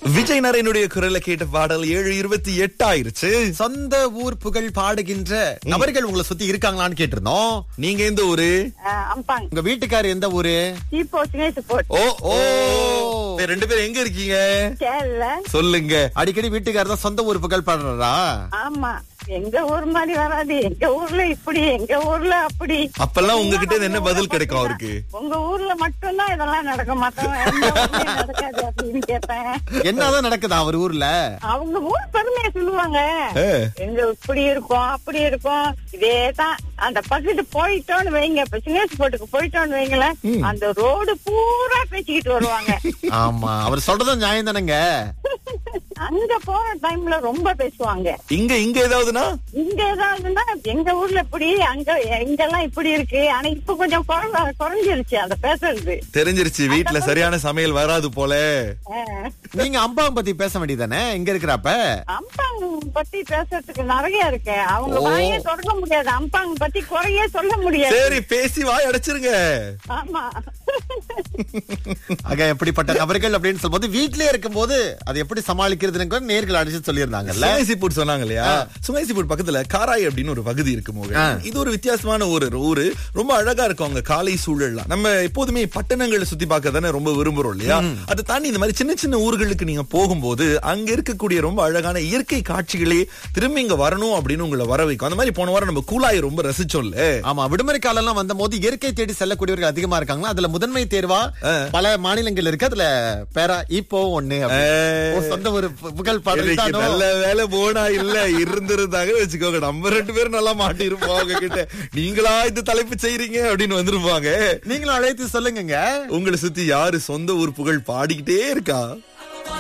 விஜய் நரேனுடைய குரலை கேட்ட பாடல் ஏழு இருபத்தி எட்டு ஆயிருச்சு சொந்த ஊர் புகழ் பாடுகின்ற நபர்கள் உங்களை சுத்தி இருக்காங்களான்னு கேட்டிருந்தோம் நீங்க எந்த ஊரு ஆஹ் அம்பாங் உங்க வீட்டுக்காரர் எந்த ஊரு சீப்போ சினேசு போட் ஓ ஓ இப்ப ரெண்டு பேரும் எங்க இருக்கீங்க கேரள சொல்லுங்க அடிக்கடி வீட்டுக்காரர் தான் சொந்த ஊர் புகழ் பாடுறாரா ஆமா எங்க ஊர் மாதிரி வராது எங்க ஊர்ல இப்படி எங்க ஊர்ல அப்படி அப்பெல்லாம் உங்ககிட்ட இருந்து என்ன பதில் கிடைக்கும் அவருக்கு உங்க ஊர்ல மட்டும்தான் இதெல்லாம் நடக்க மாட்டோம் எந்த ஊர்லயும் நடக்காது அப்படின்னு கேட்பேன் என்னதான் நடக்குதா அவர் ஊர்ல அவங்க ஊர் பெருமையை சொல்லுவாங்க ஏ. எங்க இப்படி இருக்கும் அப்படி இருக்கும் இதேதான் அந்த பக்கத்து போயிட்டோன்னு வைங்க இப்ப சினேஸ் போட்டுக்கு போயிட்டோன்னு வைங்களேன் அந்த ரோடு பூரா பேசிக்கிட்டு வருவாங்க ஆமா அவர் சொல்றதும் நியாயம் தானேங்க அங்க போற டைம்ல ரொம்ப பேசுவாங்க இங்க இங்க ஏதாவதுன்னா இங்க ஏதாவதுன்னா எங்க ஊர்ல இப்படி அங்க இங்கெல்லாம் இப்படி இருக்கு ஆனா இப்ப கொஞ்சம் குறை- குறைஞ்சிருச்சு அந்த பேசுறது தெரிஞ்சிருச்சு வீட்ல சரியான சமையல் வராது போல ஆஹ். நீங்க அம்பாவை பத்தி பேச வேண்டியதானே இங்க இருக்கிறப்ப அம்பாங் பத்தி பேசுறதுக்கு நிறைய இருக்கு அவங்க வாயே தொடங்க முடியாது அம்பாங் பத்தி குறையே சொல்ல முடியாது சரி பேசி வாய் அடைச்சிருங்க ஆமா ஆக எப்படிப்பட்ட நபர்கள் அப்படின்னு சொல்லும்போது வீட்லயே இருக்கும்போது அதை எப்படி சமாளிக்கிறதுன்னு கூட நேர்கள் அடிச்சு சொல்லியிருந்தாங்கல்ல சுங்கைசிப்பூட் சொன்னாங்க இல்லையா சுங்கைசிப்பூட் பக்கத்துல காராய் அப்படின்னு ஒரு பகுதி இருக்கு மோகன் இது ஒரு வித்தியாசமான ஒரு ஊரு ரொம்ப அழகா இருக்கும் அங்க காலை சூழல்லாம் நம்ம எப்போதுமே பட்டணங்களை சுத்தி பார்க்க தானே ரொம்ப விரும்புறோம் இல்லையா அதை தாண்டி இந்த மாதிரி சின்ன சின்ன ஊர்களுக்கு நீங்க போகும்போது அங்க இருக்கக்கூடிய ரொம்ப அழகான இயற்கை காட்சிகளே திரும்பி இங்க வரணும் அப்படின்னு உங்களை வர வைக்கும் அந்த மாதிரி போன வாரம் நம்ம கூலாயை ரொம்ப ரசிச்சோம்ல ஆமா விடுமுறை காலம் எல்லாம் வந்த போது இயற்கை தேடி செல்லக்கூடியவர்கள் அதிகமா இருக்காங்களா அதுல முதன்மை தேர்வா பல மாநிலங்கள் இருக்கு அதுல பேரா இப்போ ஒண்ணு அப்படி. ஏ. ஓ, சொந்த ஒரு பு- புகழ் பாடல் இன்னைக்கு தானோ? நல்ல வேலை போனா இல்ல இருந்திருந்தாங்க வச்சுக்கோங்க நம்ம ரெண்டு பேரும் நல்லா மாட்டி இருப்போம் அவங்க கிட்ட நீங்களா இந்த தலைப்பு செய்றீங்க அப்படின்னு வந்திருப்பாங்க நீங்களும் அழைத்து சொல்லுங்க உங்களை சுத்தி யாரு சொந்த ஊர் புகழ் பாடிக்கிட்டே இருக்கா